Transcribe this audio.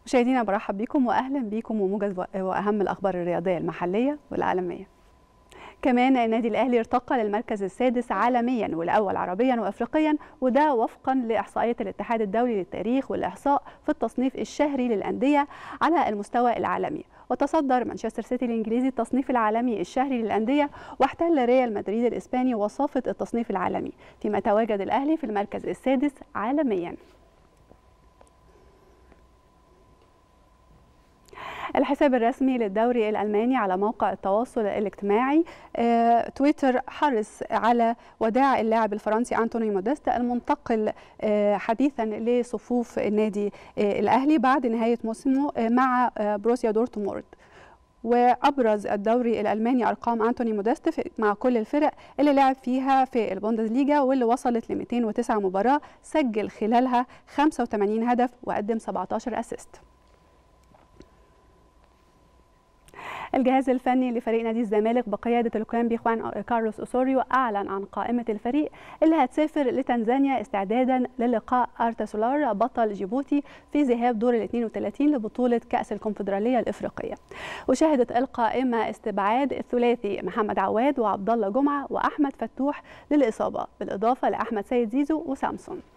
مشاهدينا برحب بكم واهلا بكم وموجز واهم الاخبار الرياضيه المحليه والعالميه. كمان النادي الاهلي ارتقى للمركز السادس عالميا والاول عربيا وافريقيا وده وفقا لاحصائيه الاتحاد الدولي للتاريخ والاحصاء في التصنيف الشهري للانديه على المستوى العالمي وتصدر مانشستر سيتي الانجليزي التصنيف العالمي الشهري للانديه واحتل ريال مدريد الاسباني وصافه التصنيف العالمي فيما تواجد الاهلي في المركز السادس عالميا الحساب الرسمي للدوري الألماني على موقع التواصل الاجتماعي تويتر حرص على وداع اللاعب الفرنسي أنتوني موديست المنتقل حديثا لصفوف النادي الأهلي بعد نهاية موسمه مع بروسيا دورتموند وابرز الدوري الالماني ارقام انتوني موديست مع كل الفرق اللي لعب فيها في البوندسليجا واللي وصلت ل 209 مباراه سجل خلالها 85 هدف وقدم 17 اسيست الجهاز الفني لفريق نادي الزمالك بقيادة الكولومبي خوان كارلوس أوسوريو أعلن عن قائمة الفريق اللي هتسافر لتنزانيا استعدادا للقاء أرتا سولار بطل جيبوتي في ذهاب دور ال 32 لبطولة كأس الكونفدرالية الإفريقية وشهدت القائمة استبعاد الثلاثي محمد عواد وعبد الله جمعة وأحمد فتوح للإصابة بالإضافة لأحمد سيد زيزو وسامسون